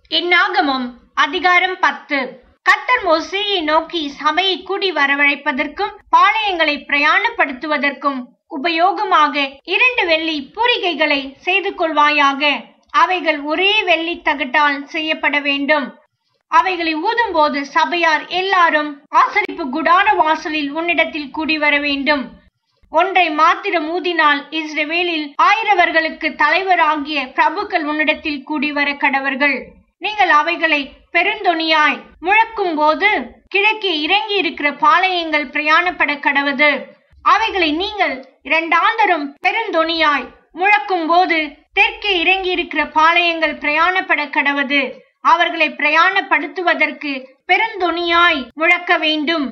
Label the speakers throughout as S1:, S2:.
S1: என்னாகமம் அதிகாரம் பத்து கர்த்தர் மோசேயை நோக்கி சபையை கூடி வரவழைப்பதற்கும் பாளையங்களை பிரயாணப்படுத்துவதற்கும் உபயோகமாக இரண்டு வெள்ளி பூரிகைகளை செய்து கொள்வாயாக அவைகள் ஒரே வெள்ளி தகட்டால் செய்யப்பட வேண்டும் அவைகளை ஊதும்போது சபையார் எல்லாரும் ஆசரிப்பு குடார வாசலில் உன்னிடத்தில் கூடி வர வேண்டும் ஒன்றை மாத்திரம் ஊதினால் இஸ்ரவேலில் ஆயிரவர்களுக்கு தலைவராகிய பிரபுக்கள் உன்னிடத்தில் கூடி வர கடவர்கள் நீங்கள் அவைகளை பெருந்தொனியாய் முழக்கும் போது கிழக்கே இறங்கி இருக்கிற பாளையங்கள் பிரயாணப்பட கடவது அவைகளை நீங்கள் இரண்டாந்தரும் பெருந்தொனியாய் முழக்கும் போது தெற்கே இறங்கி இருக்கிற பாளையங்கள் பிரயாணப்பட கடவது அவர்களை பிரயாணப்படுத்துவதற்கு பெருந்தொனியாய் முழக்க வேண்டும்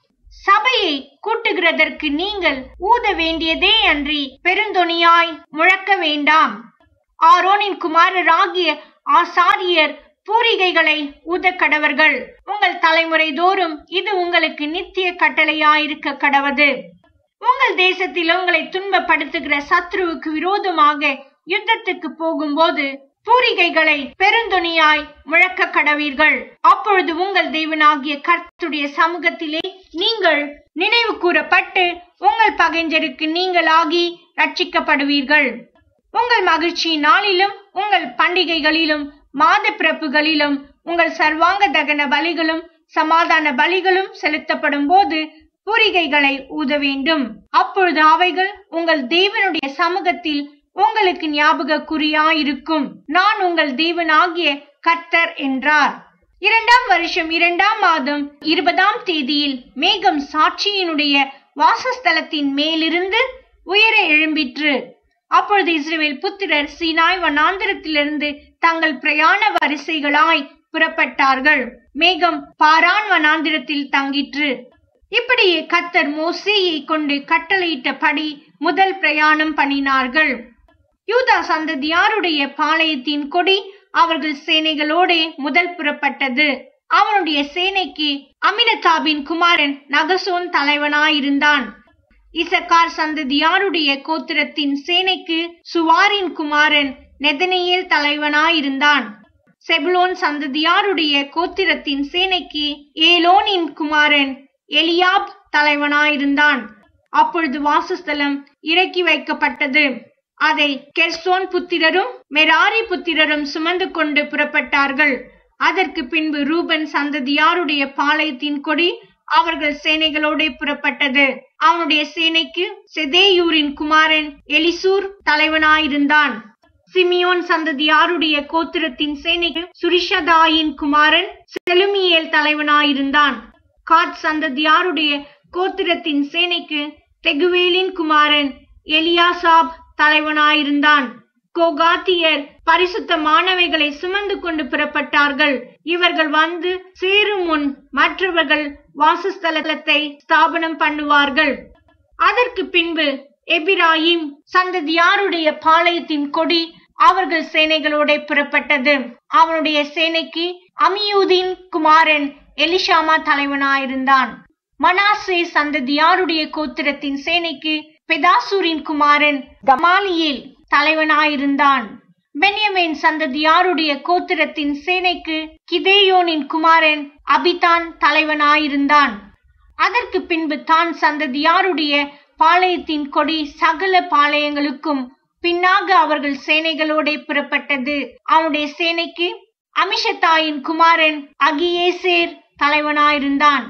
S1: சபையை கூட்டுகிறதற்கு நீங்கள் ஊத வேண்டியதே அன்றி பெருந்தொனியாய் முழக்க வேண்டாம் ஆரோனின் குமாரராகிய ஆசாரியர் பூரிகைகளை ஊத கடவர்கள் உங்கள் தலைமுறை தோறும் இது உங்களுக்கு நித்திய கட்டளையாயிருக்க கடவது உங்கள் தேசத்தில் உங்களை துன்பப்படுத்துகிற சத்ருவுக்கு விரோதமாக யுத்தத்துக்கு போகும்போது பூரிகைகளை பெருந்தொனியாய் முழக்க கடவீர்கள் அப்பொழுது உங்கள் தேவனாகிய கர்த்துடைய சமூகத்திலே நீங்கள் நினைவு கூறப்பட்டு உங்கள் பகைஞருக்கு நீங்களாகி ரட்சிக்கப்படுவீர்கள் உங்கள் மகிழ்ச்சி நாளிலும் உங்கள் பண்டிகைகளிலும் மாத பிறப்புகளிலும் உங்கள் சர்வாங்க தகன பலிகளும் சமாதான பலிகளும் செலுத்தப்படும் போது பூரிகைகளை ஊத வேண்டும் அப்பொழுது அவைகள் உங்கள் தேவனுடைய சமூகத்தில் உங்களுக்கு ஞாபக குறியாயிருக்கும் நான் உங்கள் தேவனாகிய கர்த்தர் என்றார் இரண்டாம் வருஷம் இரண்டாம் மாதம் இருபதாம் தேதியில் மேகம் சாட்சியினுடைய வாசஸ்தலத்தின் மேலிருந்து உயர எழும்பிற்று அப்பொழுது இஸ்ரேல் புத்திரர் சீனாய் வனாந்திரத்திலிருந்து தங்கள் பிரயாண வரிசைகளாய் புறப்பட்டார்கள் மேகம் பாரான் வனாந்திரத்தில் தங்கிற்று இப்படியே கத்தர் மோசேயை கொண்டு கட்டளையிட்டபடி முதல் பிரயாணம் பண்ணினார்கள் யூதா சந்ததியாருடைய பாளையத்தின் கொடி அவர்கள் சேனைகளோட முதல் புறப்பட்டது அவனுடைய சேனைக்கு அமினதாபின் குமாரன் நகசோன் தலைவனாயிருந்தான் இசக்கார் சந்ததியாருடைய கோத்திரத்தின் சேனைக்கு சுவாரின் குமாரன் நெதனியேல் தலைவனாயிருந்தான் செபுலோன் சந்ததியாருடைய கோத்திரத்தின் சேனைக்கு ஏலோனின் குமாரன் எலியாப் தலைவனாயிருந்தான் அப்பொழுது வாசஸ்தலம் இறக்கி வைக்கப்பட்டது அதை கெர்சோன் புத்திரரும் மெராரி புத்திரரும் சுமந்து கொண்டு புறப்பட்டார்கள் அதற்கு பின்பு ரூபன் சந்ததியாருடைய பாளையத்தின் கொடி அவர்கள் சேனைகளோட புறப்பட்டது அவனுடைய சேனைக்கு செதேயூரின் குமாரன் எலிசூர் தலைவனாயிருந்தான் சிமியோன் சந்ததியாருடைய கோத்திரத்தின் சேனைக்கு சுரிஷதாயின் குமாரன் செலுமியேல் தலைவனாயிருந்தான் காத் சந்ததியாருடைய கோத்திரத்தின் சேனைக்கு தெகுவேலின் குமாரன் எலியாசாப் தலைவனாயிருந்தான் கோகாத்தியர் பரிசுத்தமானவைகளை சுமந்து கொண்டு புறப்பட்டார்கள் இவர்கள் வந்து சேரும் முன் மற்றவர்கள் வாசஸ்தலத்தை ஸ்தாபனம் பண்ணுவார்கள் அதற்கு பின்பு எபிராயிம் சந்ததியாருடைய பாளையத்தின் கொடி அவர்கள் சேனைகளோட புறப்பட்டது அவனுடைய சேனைக்கு அமியூதின் குமாரன் எலிஷாமா தலைவனாயிருந்தான் மனாசே சந்ததியாருடைய கோத்திரத்தின் சேனைக்கு பெதாசூரின் குமாரன் கமாலியேல் தலைவனாயிருந்தான் பென்யமேன் சந்ததியாருடைய கோத்திரத்தின் சேனைக்கு கிதேயோனின் குமாரன் அபிதான் தலைவனாயிருந்தான் அதற்கு பின்பு தான் சந்ததியாருடைய பாளையத்தின் கொடி சகல பாளையங்களுக்கும் பின்னாக அவர்கள் சேனைகளோட புறப்பட்டது அவனுடைய சேனைக்கு அமிஷத்தாயின் குமாரன் அகியேசேர் தலைவனாயிருந்தான்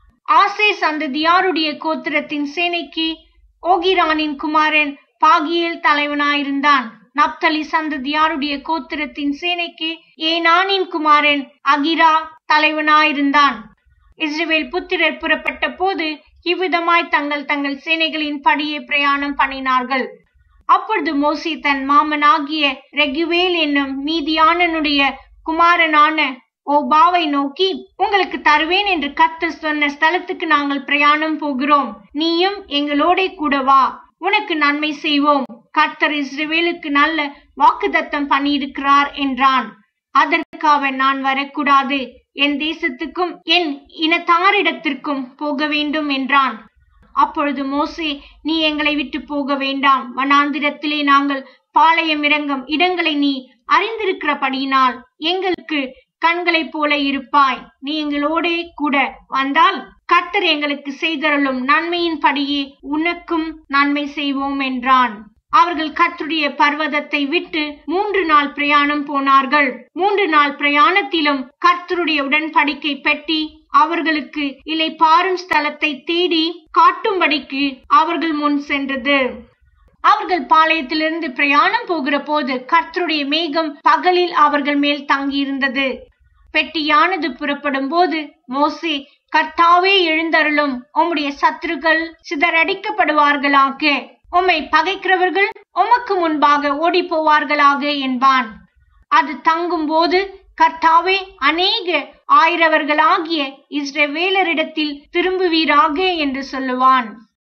S1: ஆசே சந்ததியாருடைய கோத்திரத்தின் சேனைக்கு ஓகிரானின் குமாரன் பாகியேல் தலைவனாயிருந்தான் நப்தலி சந்ததியாருடைய கோத்திரத்தின் சேனைக்கு ஏனானின் குமாரன் அகிரா தலைவனாயிருந்தான் இஸ்ரேல் புத்திரர் புறப்பட்ட போது இவ்விதமாய் தங்கள் தங்கள் சேனைகளின் படியே பிரயாணம் பண்ணினார்கள் அப்பொழுது மோசி தன் மாமனாகிய ரெகுவேல் என்னும் மீதியானனுடைய குமாரனான ஓபாவை நோக்கி உங்களுக்கு தருவேன் என்று கர்த்தர் சொன்ன ஸ்தலத்துக்கு நாங்கள் பிரயாணம் போகிறோம் நீயும் எங்களோட கூட வா உனக்கு நன்மை செய்வோம் கர்த்தர் இஸ்ரவேலுக்கு நல்ல வாக்குதத்தம் பண்ணியிருக்கிறார் என்றான் அதற்கு அவன் நான் வரக்கூடாது என் தேசத்துக்கும் என் இனத்தாரிடத்திற்கும் போக வேண்டும் என்றான் அப்பொழுது மோசே நீ எங்களை விட்டு போக வேண்டாம் வனாந்திரத்திலே நாங்கள் பாளையம் இறங்கும் இடங்களை நீ அறிந்திருக்கிறபடியினால் எங்களுக்கு கண்களைப் போல இருப்பாய் நீ எங்களோடே கூட வந்தால் கர்த்தர் எங்களுக்கு செய்தருளும் நன்மையின் படியே உனக்கும் நன்மை செய்வோம் என்றான் அவர்கள் கர்த்தருடைய பர்வதத்தை விட்டு மூன்று நாள் பிரயாணம் போனார்கள் மூன்று நாள் பிரயாணத்திலும் கர்த்தருடைய உடன்படிக்கை பெட்டி அவர்களுக்கு இலை பாரும் ஸ்தலத்தை தேடி காட்டும்படிக்கு அவர்கள் முன் சென்றது அவர்கள் பாளையத்திலிருந்து பிரயாணம் போகிற போது கர்த்தருடைய மேகம் பகலில் அவர்கள் மேல் தங்கியிருந்தது பெட்டியானது புறப்படும் போது மோசே கர்த்தாவே எழுந்தருளும் உம்முடைய சத்துருக்கள் சிதறடிக்கப்படுவார்களாக உம்மை பகைக்கிறவர்கள் உமக்கு முன்பாக ஓடி போவார்களாக என்பான் அது தங்கும் போது கர்த்தாவே அநேக ஆயிரவர்களாகிய இஸ்ரவேலரிடத்தில் திரும்புவீராக என்று சொல்லுவான்